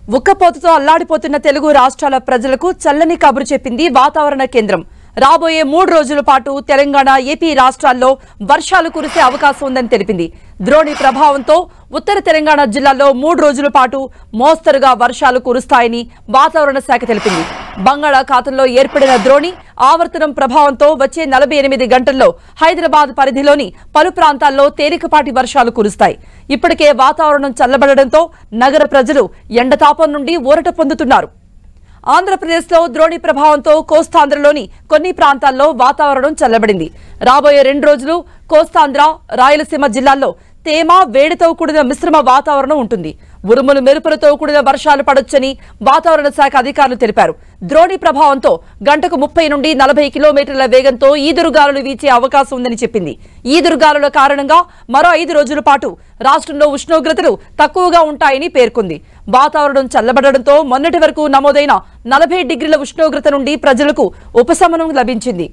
ఉక్కపోతతో అల్లాడిపోతున్న తెలుగు రాష్ట్రాల ప్రజలకు చల్లని కబురు చెప్పింది వాతావరణ కేంద్రం రాబోయే మూడు రోజుల పాటు తెలంగాణ ఏపీ రాష్ట్రాల్లో వర్షాలు కురిసే అవకాశం ఉందని తెలిపింది ద్రోణి ప్రభావంతో ఉత్తర తెలంగాణ జిల్లాల్లో మూడు రోజుల పాటు మోస్తరుగా వర్షాలు కురుస్తాయని వాతావరణ శాఖ తెలిపింది బంగాళాఖాతంలో ఏర్పడిన ద్రోణి ఆవర్తనం ప్రభావంతో వచ్చే నలభై ఎనిమిది గంటల్లో హైదరాబాద్ పరిధిలోని పలు ప్రాంతాల్లో తేలికపాటి వర్షాలు కురుస్తాయి ఇప్పటికే వాతావరణం చల్లబడడంతో నగర ప్రజలు ఎండతాపం నుండి ఊరట పొందుతున్నారు ఆంధ్రప్రదేశ్లో ద్రోణి ప్రభావంతో కోస్తాంధ్రలోని కొన్ని ప్రాంతాల్లో వాతావరణం చల్లబడింది రాబోయే రెండు రోజులు కోస్తాంధ్ర రాయలసీమ జిల్లాల్లో తేమ వేడితో కూడిన మిశ్రమ వాతావరణం ఉంటుంది ఉరుములు మెరుపులతో కూడిన వర్షాలు పడొచ్చని వాతావరణ శాఖ అధికారులు తెలిపారు ద్రోణి ప్రభావంతో గంటకు ముప్పై నుండి నలభై కిలోమీటర్ల వేగంతో ఈదురుగాలులు వీచే అవకాశం ఉందని చెప్పింది ఈదురుగాలుల కారణంగా మరో ఐదు రోజుల పాటు రాష్ట్రంలో ఉష్ణోగ్రతలు తక్కువగా ఉంటాయని పేర్కొంది వాతావరణం చల్లబడడంతో మొన్నటి వరకు నమోదైన నలభై డిగ్రీల ఉష్ణోగ్రత నుండి ప్రజలకు ఉపశమనం లభించింది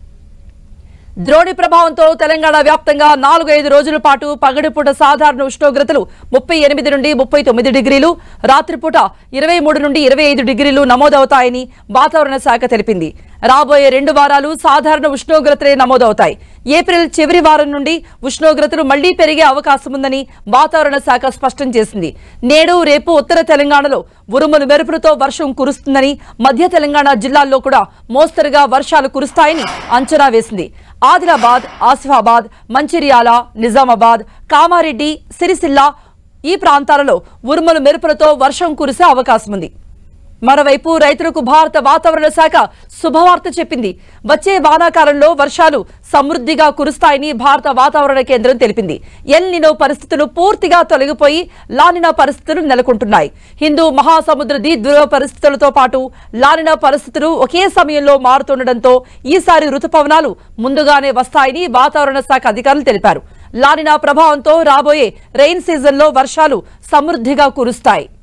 ద్రోణి ప్రభావంతో తెలంగాణ వ్యాప్తంగా నాలుగు ఐదు రోజుల పాటు పగటిపూట సాధారణ ఉష్ణోగ్రతలు ముప్పై ఎనిమిది నుండి ముప్పై తొమ్మిది డిగ్రీలు రాత్రిపూట ఇరవై మూడు నుండి ఇరవై ఐదు డిగ్రీలు నమోదవుతాయని వాతావరణ శాఖ తెలిపింది రాబోయే రెండు వారాలు సాధారణ ఉష్ణోగ్రతలే నమోదవుతాయి ఏప్రిల్ చివరి వారం నుండి ఉష్ణోగ్రతలు మళ్లీ పెరిగే అవకాశం ఉందని వాతావరణ శాఖ స్పష్టం చేసింది నేడు రేపు ఉత్తర తెలంగాణలో ఉరుములు మెరుపులతో వర్షం కురుస్తుందని మధ్య తెలంగాణ జిల్లాల్లో కూడా మోస్తరుగా వర్షాలు కురుస్తాయని అంచనా వేసింది ఆదిలాబాద్ ఆసిఫాబాద్ మంచిర్యాల నిజామాబాద్ కామారెడ్డి సిరిసిల్ల ఈ ప్రాంతాలలో ఉరుములు మెరుపులతో వర్షం కురిసే అవకాశం ఉంది మరోవైపు రైతులకు భారత వాతావరణ శాఖ శుభవార్త చెప్పింది వచ్చే వానాకాలంలో వర్షాలు సమృద్ధిగా కురుస్తాయని భారత వాతావరణ కేంద్రం తెలిపింది ఎల్ నినో పరిస్థితులు పూర్తిగా తొలగిపోయి లానినా పరిస్థితులు నెలకొంటున్నాయి హిందూ మహాసముద్ర ద్వీప పరిస్థితులతో పాటు లానినా పరిస్థితులు ఒకే సమయంలో మారుతుండటంతో ఈసారి రుతుపవనాలు ముందుగానే వస్తాయని వాతావరణ శాఖ అధికారులు తెలిపారు లానినా ప్రభావంతో రాబోయే రెయిన్ సీజన్లో వర్షాలు సమృద్ధిగా కురుస్తాయి